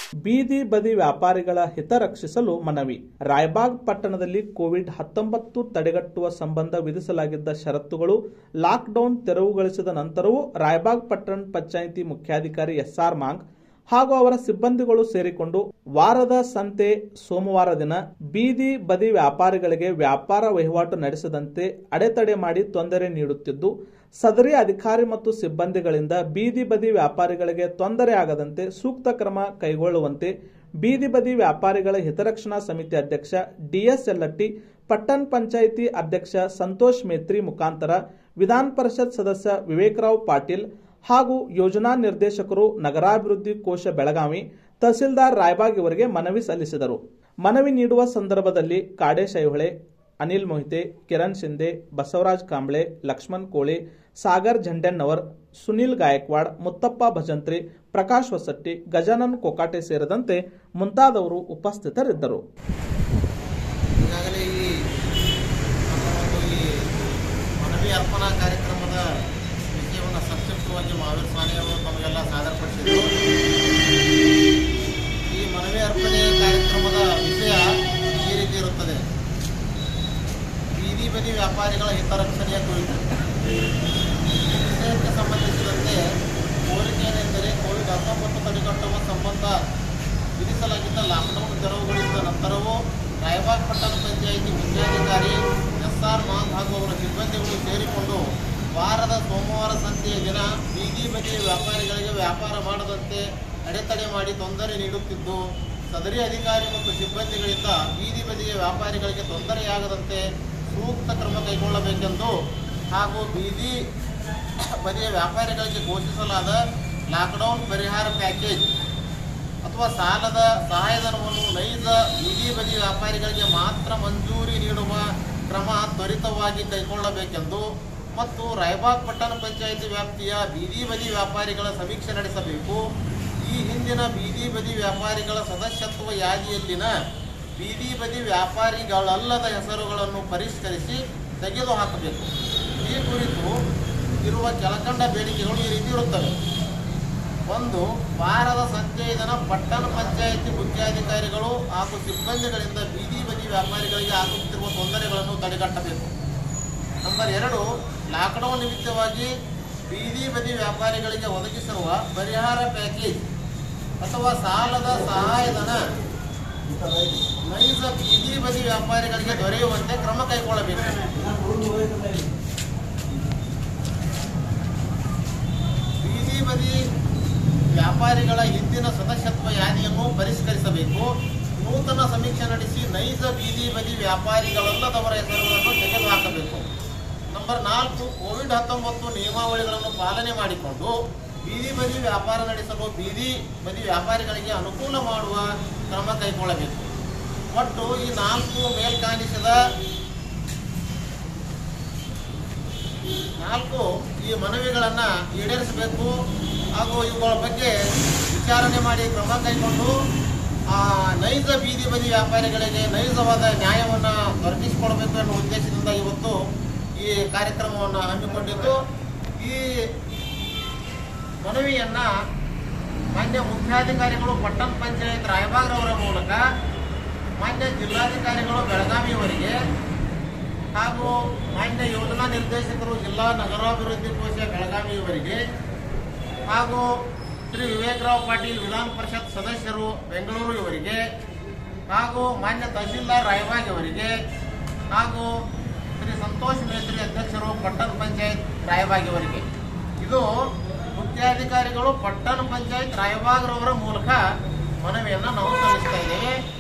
ಬೀದಿ ಬದಿ ವ್ಯಾಪಾರಿಗಳ ಹಿತ ರಕ್ಷಿಸಲು ಮನವಿ ರಾಯಬಾಗ್ ಪಟ್ಟಣದಲ್ಲಿ ಕೋವಿಡ್ ಹತ್ತೊಂಬತ್ತು ತಡೆಗಟ್ಟುವ ಸಂಬಂಧ ವಿಧಿಸಲಾಗಿದ್ದ ಷರತ್ತುಗಳು ಲಾಕ್ಡೌನ್ ತೆರವುಗೊಳಿಸಿದ ನಂತರವೂ ರಾಯಬಾಗ್ ಪಟ್ಟಣ ಪಂಚಾಯಿತಿ ಮುಖ್ಯಾಧಿಕಾರಿ ಎಸ್ಆರ್ ಮಾಂಗ್ ಹಾಗೂ ಅವರ ಸಿಬ್ಬಂದಿಗಳು ಸೇರಿಕೊಂಡು ವಾರದ ಸಂತೆ ಸೋಮವಾರ ದಿನ ಬೀದಿ ಬದಿ ವ್ಯಾಪಾರಿಗಳಿಗೆ ವ್ಯಾಪಾರ ವಹಿವಾಟು ನಡೆಸದಂತೆ ಅಡೆತಡೆ ಮಾಡಿ ತೊಂದರೆ ನೀಡುತ್ತಿದ್ದು ಸದರಿ ಅಧಿಕಾರಿ ಮತ್ತು ಸಿಬ್ಬಂದಿಗಳಿಂದ ಬೀದಿ ಬದಿ ವ್ಯಾಪಾರಿಗಳಿಗೆ ತೊಂದರೆ ಆಗದಂತೆ ಸೂಕ್ತ ಕ್ರಮ ಕೈಗೊಳ್ಳುವಂತೆ ಬೀದಿ ಬದಿ ವ್ಯಾಪಾರಿಗಳ ಹಿತರಕ್ಷಣಾ ಸಮಿತಿ ಅಧ್ಯಕ್ಷ ಡಿಎಸ್ ಯಲ್ಲಟ್ಟಿ ಪಟ್ಟಣ ಪಂಚಾಯಿತಿ ಅಧ್ಯಕ್ಷ ಸಂತೋಷ್ ಮೇತ್ರಿ ಮುಖಾಂತರ ವಿಧಾನ ಪರಿಷತ್ ಸದಸ್ಯ ವಿವೇಕರಾವ್ ಪಾಟೀಲ್ ಹಾಗೂ ಯೋಜನಾ ನಿರ್ದೇಶಕರು ನಗರಾಭಿವೃದ್ಧಿ ಕೋಶ ಬೆಳಗಾವಿ ತಹಸೀಲ್ದಾರ್ ರಾಯಬಾಗ್ ಇವರಿಗೆ ಮನವಿ ಸಲ್ಲಿಸಿದರು ಮನವಿ ನೀಡುವ ಸಂದರ್ಭದಲ್ಲಿ ಕಾಡೇಶ್ ಐಹೊಳೆ ಅನಿಲ್ ಮೊಹಿತೆ ಕಿರಣ್ ಶಿಂದೆ ಬಸವರಾಜ್ ಕಾಂಬ್ಳೆ ಲಕ್ಷ್ಮಣ್ ಕೋಳಿ ಸಾಗರ್ ಝಂಡೆನ್ನವರ್ ಸುನಿಲ್ ಗಾಯಕ್ವಾಡ್ ಮುತ್ತಪ್ಪ ಭಜಂತ್ರಿ ಪ್ರಕಾಶ್ ಹೊಸಟ್ಟಿ ಗಜಾನನ್ ಕೊಕಾಟೆ ಸೇರಿದಂತೆ ಮುಂತಾದವರು ಉಪಸ್ಥಿತರಿದ್ದರು ಈಗಾಗಲೇ ಈ ನಮ್ಮ ಒಂದು ಈ ಮನವಿ ಅರ್ಪಣಾ ಕಾರ್ಯಕ್ರಮದ ವಿಷಯವನ್ನು ಸಂಕ್ಷಿಪ್ತವಾಗಿ ಮಹಾವೀರ್ ಸ್ವಾಮಿ ಅವರು ತಮಗೆಲ್ಲ ಸಾದರಪಡಿಸಿದರು ಈ ಮನವಿ ಅರ್ಪಣೆ ಕಾರ್ಯಕ್ರಮದ ವಿಷಯ ಈ ರೀತಿ ಇರುತ್ತದೆ ಬೀದಿ ಬದಿ ವ್ಯಾಪಾರಿಗಳ ಹಿತರಕ್ಷಣೆಯ ಕುರಿತು ಈ ವಿಷಯಕ್ಕೆ ಸಂಬಂಧಿಸಿದಂತೆ ಕೋರಿಕೆ ಏನೆಂದರೆ ಕೋವಿಡ್ ಹತ್ತೊಂಬತ್ತು ತಡೆಗಟ್ಟುವ ಸಂಬಂಧ ವಿಧಿಸಲಾಗಿದ್ದ ಲಾಕ್ಡೌನ್ ತೆರವುಗೊಳಿಸಿದ ನಂತರವೂ ರಾಯಬಾಗ್ ಪಟ್ಟಣ ಪಂಚಾಯಿತಿ ಮುಖ್ಯಾಧಿಕಾರಿ ಎಸ್ ಆರ್ ಮಾಂಗ್ ಹಾಗೂ ಅವರ ಸಿಬ್ಬಂದಿಗಳು ಸೇರಿಕೊಂಡು ವಾರದ ಸೋಮವಾರ ಸಂತೆಯ ದಿನ ಬೀದಿ ಬದಿ ವ್ಯಾಪಾರಿಗಳಿಗೆ ವ್ಯಾಪಾರ ಮಾಡದಂತೆ ಅಡೆತಡೆ ಮಾಡಿ ತೊಂದರೆ ನೀಡುತ್ತಿದ್ದು ಸದರಿ ಅಧಿಕಾರಿ ಮತ್ತು ಸಿಬ್ಬಂದಿಗಳಿಂದ ಬೀದಿ ಬದಿಯ ವ್ಯಾಪಾರಿಗಳಿಗೆ ತೊಂದರೆಯಾಗದಂತೆ ಸೂಕ್ತ ಕ್ರಮ ಕೈಗೊಳ್ಳಬೇಕೆಂದು ಹಾಗೂ ಬೀದಿ ಬದಿಯ ವ್ಯಾಪಾರಿಗಳಿಗೆ ಘೋಷಿಸಲಾದ ಲಾಕ್ಡೌನ್ ಪರಿಹಾರ ಪ್ಯಾಕೇಜ್ ಅಥವಾ ಸಾಲದ ಸಹಾಯಧನವನ್ನು ನೈಜ ಬೀದಿ ಬದಿ ವ್ಯಾಪಾರಿಗಳಿಗೆ ಮಾತ್ರ ಮಂಜೂರಿ ನೀಡುವ ಕ್ರಮ ತ್ವರಿತವಾಗಿ ಕೈಗೊಳ್ಳಬೇಕೆಂದು ಮತ್ತು ರಾಯಬಾಗ್ ಪಟ್ಟಣ ಪಂಚಾಯಿತಿ ವ್ಯಾಪ್ತಿಯ ಬೀದಿ ಬದಿ ವ್ಯಾಪಾರಿಗಳ ಸಮೀಕ್ಷೆ ನಡೆಸಬೇಕು ಈ ಹಿಂದಿನ ಬೀದಿ ಬದಿ ವ್ಯಾಪಾರಿಗಳ ಸದಸ್ಯತ್ವ ಯಾದಿಯಲ್ಲಿನ ಬೀದಿ ಬದಿ ವ್ಯಾಪಾರಿಗಳಲ್ಲದ ಹೆಸರುಗಳನ್ನು ಪರಿಷ್ಕರಿಸಿ ತೆಗೆದುಹಾಕಬೇಕು ಈ ಕುರಿತು ಇರುವ ಕೆಳಕಂಡ ಬೇಡಿಕೆಗಳು ಈ ರೀತಿ ಇರುತ್ತವೆ ಒಂದು ವಾರದ ಸಂತೆಯ ದಿನ ಪಟ್ಟಣ ಪಂಚಾಯಿತಿ ಮುಖ್ಯಾಧಿಕಾರಿಗಳು ಹಾಗೂ ಸಿಬ್ಬಂದಿಗಳಿಂದ ಬೀದಿ ಬದಿ ವ್ಯಾಪಾರಿಗಳಿಗೆ ಆಗುತ್ತಿರುವ ತೊಂದರೆಗಳನ್ನು ತಡೆಗಟ್ಟಬೇಕು ನಂಬರ್ ಎರಡು ಲಾಕ್ಡೌನ್ ನಿಮಿತ್ತವಾಗಿ ಬೀದಿ ಬದಿ ವ್ಯಾಪಾರಿಗಳಿಗೆ ಒದಗಿಸಿರುವ ಪರಿಹಾರ ಪ್ಯಾಕೇಜ್ ಅಥವಾ ಸಾಲದ ಸಹಾಯಧನ ನೈಜ ಬೀದಿ ಬದಿ ವ್ಯಾಪಾರಿಗಳಿಗೆ ದೊರೆಯುವಂತೆ ಕ್ರಮ ಕೈಗೊಳ್ಳಬೇಕು ಬೀದಿ ಬದಿ ವ್ಯಾಪಾರಿಗಳ ಹಿಂದಿನ ಸದಸ್ಯತ್ವ ಯಾದಿಯನ್ನು ಪರಿಷ್ಕರಿಸಬೇಕು ನೂತನ ಸಮೀಕ್ಷೆ ನಡೆಸಿ ನೈಜ ಬೀದಿ ಬದಿ ವ್ಯಾಪಾರಿಗಳಲ್ಲದವರ ಹೆಸರುಗಳನ್ನು ತೆಗೆದುಹಾಕಬೇಕು ನಂಬರ್ ನಾಲ್ಕು ಕೋವಿಡ್ ಹತ್ತೊಂಬತ್ತು ನಿಯಮಾವಳಿಗಳನ್ನು ಪಾಲನೆ ಮಾಡಿಕೊಂಡು ಬೀದಿ ಬದಿ ವ್ಯಾಪಾರ ನಡೆಸಲು ಬೀದಿ ಬದಿ ವ್ಯಾಪಾರಿಗಳಿಗೆ ಅನುಕೂಲ ಮಾಡುವ ಕ್ರಮ ಕೈಗೊಳ್ಳಬೇಕು ಒಟ್ಟು ಈ ನಾಲ್ಕು ಮೇಲ್ಕಾಣಿಸಿದ ನಾಲ್ಕು ಈ ಮನವಿಗಳನ್ನು ಈಡೇರಿಸಬೇಕು ಹಾಗೂ ಇವುಗಳ ಬಗ್ಗೆ ವಿಚಾರಣೆ ಮಾಡಿ ಕ್ರಮ ಕೈಗೊಂಡು ಆ ನೈಜ ಬೀದಿ ಬದಿ ವ್ಯಾಪಾರಿಗಳಿಗೆ ನೈಜವಾದ ನ್ಯಾಯವನ್ನು ದೊರಕಿಸಿಕೊಡಬೇಕು ಎನ್ನುವ ಉದ್ದೇಶದಿಂದ ಇವತ್ತು ಈ ಕಾರ್ಯಕ್ರಮವನ್ನು ಹಮ್ಮಿಕೊಂಡಿದ್ದು ಈ ಮನವಿಯನ್ನು ಮಾನ್ಯ ಮುಖ್ಯಾಧಿಕಾರಿಗಳು ಪಟ್ಟಣ ಪಂಚಾಯತ್ ರಾಯಬಾಗ್ರವರ ಮೂಲಕ ಮಾನ್ಯ ಜಿಲ್ಲಾಧಿಕಾರಿಗಳು ಬೆಳಗಾವಿಯವರಿಗೆ ಹಾಗೂ ಮಾನ್ಯ ಯೋಜನಾ ನಿರ್ದೇಶಕರು ಜಿಲ್ಲಾ ನಗರಾಭಿವೃದ್ಧಿ ಕೋಶ ಬೆಳಗಾವಿಯವರಿಗೆ ಹಾಗೂ ಶ್ರೀ ವಿವೇಕರಾವ್ ಪಾಟೀಲ್ ವಿಧಾನ ಪರಿಷತ್ ಸದಸ್ಯರು ಬೆಂಗಳೂರು ಇವರಿಗೆ ಹಾಗೂ ಮಾನ್ಯ ತಹಸೀಲ್ದಾರ್ ರಾಯಬಾಗ್ ಅವರಿಗೆ ಹಾಗೂ ಶ್ರೀ ಸಂತೋಷ್ ಮೇತ್ರಿ ಅಧ್ಯಕ್ಷರು ಪಟ್ಟಣ ಪಂಚಾಯತ್ ರಾಯಬಾಗ್ ಅವರಿಗೆ ಇದು ಮುಖ್ಯಾಧಿಕಾರಿಗಳು ಪಟ್ಟಣ ಪಂಚಾಯತ್ ರಾಯಬಾಗ್ರವರ ಮೂಲಕ ಮನವಿಯನ್ನು ನಾವು ಸಲ್ಲಿಸ್ತಾ ಇದ್ದೇವೆ